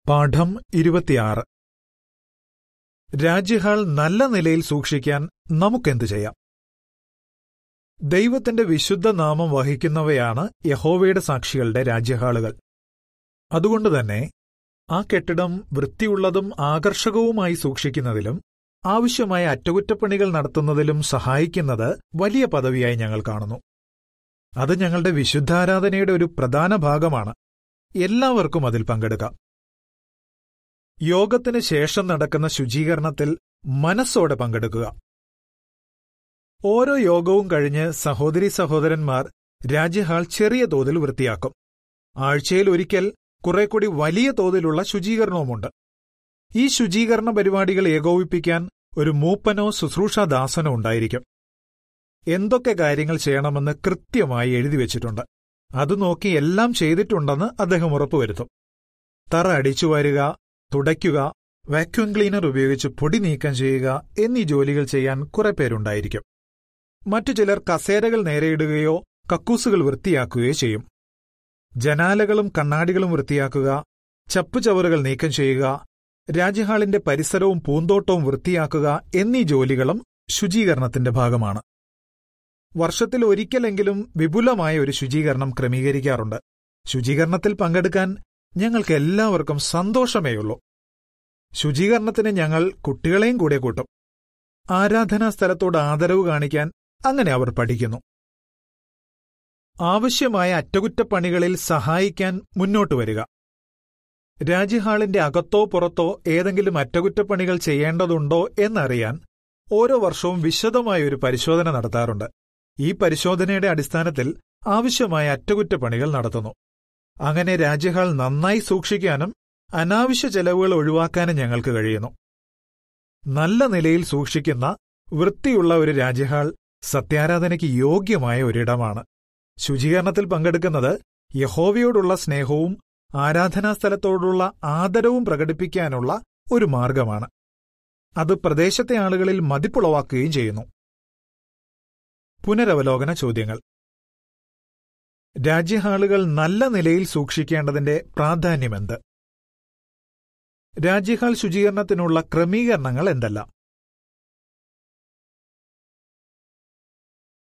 പാഠം ഇരുപത്തിയാറ് രാജ്യഹാൾ നല്ല നിലയിൽ സൂക്ഷിക്കാൻ നമുക്കെന്തു ചെയ്യാം ദൈവത്തിന്റെ വിശുദ്ധ നാമം വഹിക്കുന്നവയാണ് യഹോവയുടെ സാക്ഷികളുടെ രാജ്യഹാളുകൾ അതുകൊണ്ടുതന്നെ ആ കെട്ടിടം വൃത്തിയുള്ളതും ആകർഷകവുമായി സൂക്ഷിക്കുന്നതിലും ആവശ്യമായ അറ്റകുറ്റപ്പണികൾ നടത്തുന്നതിലും സഹായിക്കുന്നത് വലിയ പദവിയായി ഞങ്ങൾ കാണുന്നു അത് ഞങ്ങളുടെ വിശുദ്ധാരാധനയുടെ ഒരു പ്രധാന ഭാഗമാണ് എല്ലാവർക്കും അതിൽ പങ്കെടുക്കാം യോഗത്തിന് ശേഷം നടക്കുന്ന ശുചീകരണത്തിൽ മനസ്സോടെ പങ്കെടുക്കുക ഓരോ യോഗവും കഴിഞ്ഞ് സഹോദരി സഹോദരന്മാർ രാജ്യഹാൾ ചെറിയ തോതിൽ വൃത്തിയാക്കും ആഴ്ചയിൽ ഒരിക്കൽ കുറെ കൂടി വലിയ തോതിലുള്ള ശുചീകരണവുമുണ്ട് ഈ ശുചീകരണ പരിപാടികൾ ഏകോപിപ്പിക്കാൻ ഒരു മൂപ്പനോ ശുശ്രൂഷാദാസനോ ഉണ്ടായിരിക്കും എന്തൊക്കെ കാര്യങ്ങൾ ചെയ്യണമെന്ന് കൃത്യമായി എഴുതിവെച്ചിട്ടുണ്ട് അത് നോക്കി എല്ലാം ചെയ്തിട്ടുണ്ടെന്ന് അദ്ദേഹം ഉറപ്പുവരുത്തും തറ അടിച്ചുവാരുക തുടയ്ക്കുക വാക്യൂം ക്ലീനർ ഉപയോഗിച്ച് പൊടി നീക്കം ചെയ്യുക എന്നീ ജോലികൾ ചെയ്യാൻ കുറെ പേരുണ്ടായിരിക്കും മറ്റു ചിലർ കസേരകൾ നേരെയിടുകയോ കക്കൂസുകൾ വൃത്തിയാക്കുകയോ ചെയ്യും ജനാലകളും കണ്ണാടികളും വൃത്തിയാക്കുക ചപ്പുചവറുകൾ നീക്കം ചെയ്യുക രാജ്യഹാളിന്റെ പരിസരവും പൂന്തോട്ടവും വൃത്തിയാക്കുക എന്നീ ജോലികളും ശുചീകരണത്തിന്റെ ഭാഗമാണ് വർഷത്തിൽ ഒരിക്കലെങ്കിലും വിപുലമായ ഒരു ശുചീകരണം ക്രമീകരിക്കാറുണ്ട് ശുചീകരണത്തിൽ പങ്കെടുക്കാൻ ഞങ്ങൾക്ക് എല്ലാവർക്കും സന്തോഷമേയുള്ളൂ ശുചീകരണത്തിന് ഞങ്ങൾ കുട്ടികളെയും കൂടെ കൂട്ടും ആരാധനാ സ്ഥലത്തോട് ആദരവ് കാണിക്കാൻ അങ്ങനെ അവർ പഠിക്കുന്നു ആവശ്യമായ അറ്റകുറ്റപ്പണികളിൽ സഹായിക്കാൻ മുന്നോട്ടു വരിക രാജ്യഹാളിന്റെ അകത്തോ പുറത്തോ ഏതെങ്കിലും അറ്റകുറ്റപ്പണികൾ ചെയ്യേണ്ടതുണ്ടോ എന്നറിയാൻ ഓരോ വർഷവും വിശദമായ ഒരു പരിശോധന നടത്താറുണ്ട് ഈ പരിശോധനയുടെ അടിസ്ഥാനത്തിൽ ആവശ്യമായ അറ്റകുറ്റപ്പണികൾ നടത്തുന്നു അങ്ങനെ രാജ്യഹാൾ നന്നായി സൂക്ഷിക്കാനും അനാവശ്യ ചെലവുകൾ ഒഴിവാക്കാനും ഞങ്ങൾക്ക് കഴിയുന്നു നല്ല നിലയിൽ സൂക്ഷിക്കുന്ന വൃത്തിയുള്ള ഒരു രാജ്യഹാൾ സത്യാരാധനയ്ക്ക് യോഗ്യമായ ഒരിടമാണ് ശുചീകരണത്തിൽ പങ്കെടുക്കുന്നത് യഹോവയോടുള്ള സ്നേഹവും ആരാധനാസ്ഥലത്തോടുള്ള ആദരവും പ്രകടിപ്പിക്കാനുള്ള ഒരു മാർഗമാണ് അത് പ്രദേശത്തെ ആളുകളിൽ മതിപ്പുളവാക്കുകയും ചെയ്യുന്നു പുനരവലോകന ചോദ്യങ്ങൾ രാജ്യഹാളുകൾ നല്ല നിലയിൽ സൂക്ഷിക്കേണ്ടതിന്റെ പ്രാധാന്യമെന്ത് രാജ്യഹാൾ ശുചീകരണത്തിനുള്ള ക്രമീകരണങ്ങൾ എന്തെല്ലാം